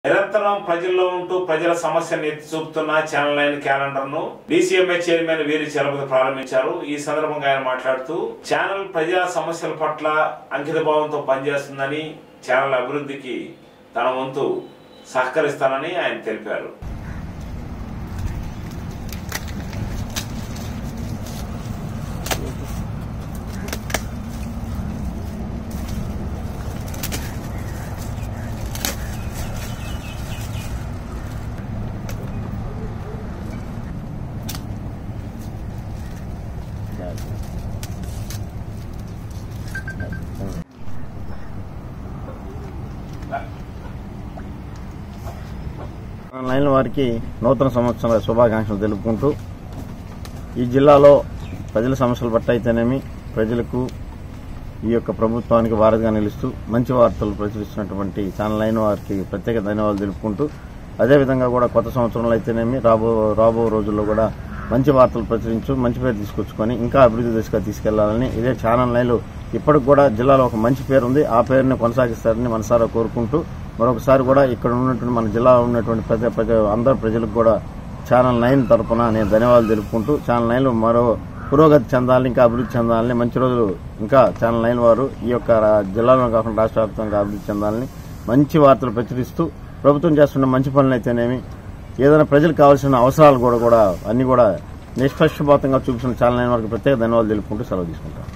నిరంతరం ప్రజల్లో ఉంటూ ప్రజల సమస్యను ఎత్తి చూపుతున్న ఛానల్ నైన్ క్యాలెండర్ ను డీసీఎంఏ చైర్మన్ వీరి చలపతి ప్రారంభించారు ఈ సందర్భంగా ఆయన మాట్లాడుతూ ఛానల్ ప్రజా సమస్యల పట్ల అంకిత భావంతో పనిచేస్తుందని ఛానల్ అభివృద్ధికి తన వంతు సహకరిస్తానని ఆయన తెలిపారు లైన్ వారికి నూతన సంవత్సర శుభాకాంక్షలు తెలుపుకుంటూ ఈ జిల్లాలో ప్రజల సమస్యలు పట్ల అయితేనేమి ప్రజలకు ఈ యొక్క ప్రభుత్వానికి వారధిగా నిలుస్తూ మంచి వార్తలు ప్రచురిస్తున్నటువంటి ఛానల్ లైన్ వారికి ప్రత్యేక ధన్యవాదాలు తెలుపుకుంటూ అదేవిధంగా కూడా కొత్త సంవత్సరంలో అయితేనేమి రాబో రాబో రోజుల్లో కూడా మంచి వార్తలు ప్రచురించు మంచి పేరు తీసుకొచ్చుకొని ఇంకా అభివృద్ధి దిశగా తీసుకెళ్లాలని ఇదే ఛానల్ లైన్లు ఇప్పటికి కూడా జిల్లాలో ఒక మంచి పేరు ఉంది ఆ పేరుని కొనసాగిస్తారని మనసారా కోరుకుంటూ మరొకసారి కూడా ఇక్కడ ఉన్నటువంటి మన జిల్లాలో ఉన్నటువంటి ప్రతి ప్రజ అందరు ప్రజలకు కూడా ఛానల్ నైన్ తరపున నేను ధన్యవాదాలు తెలుపుకుంటూ ఛానల్ నైన్ మరో పురోగతి చెందాలని ఇంకా అభివృద్ధి చెందాలని మంచి రోజులు ఇంకా ఛానల్ నైన్ వారు ఈ యొక్క రా- జిల్లాలో కాకుండా రాష్ట్ర వ్యాప్తంగా అభివృద్ధి చెందాలని మంచి వార్తలు ప్రచురిస్తూ ప్రభుత్వం చేస్తున్న మంచి పనులు అయితేనేమి ఏదైనా ప్రజలకు కావాల్సిన అవసరాలు కూడా కూడా అన్ని కూడా నిష్పక్షపాతంగా చూపిస్తున్న ఛానల్ నైన్ వారికి ప్రత్యేక ధన్యవాదాలు తెలుపుకుంటూ సెలవు తీసుకుంటాం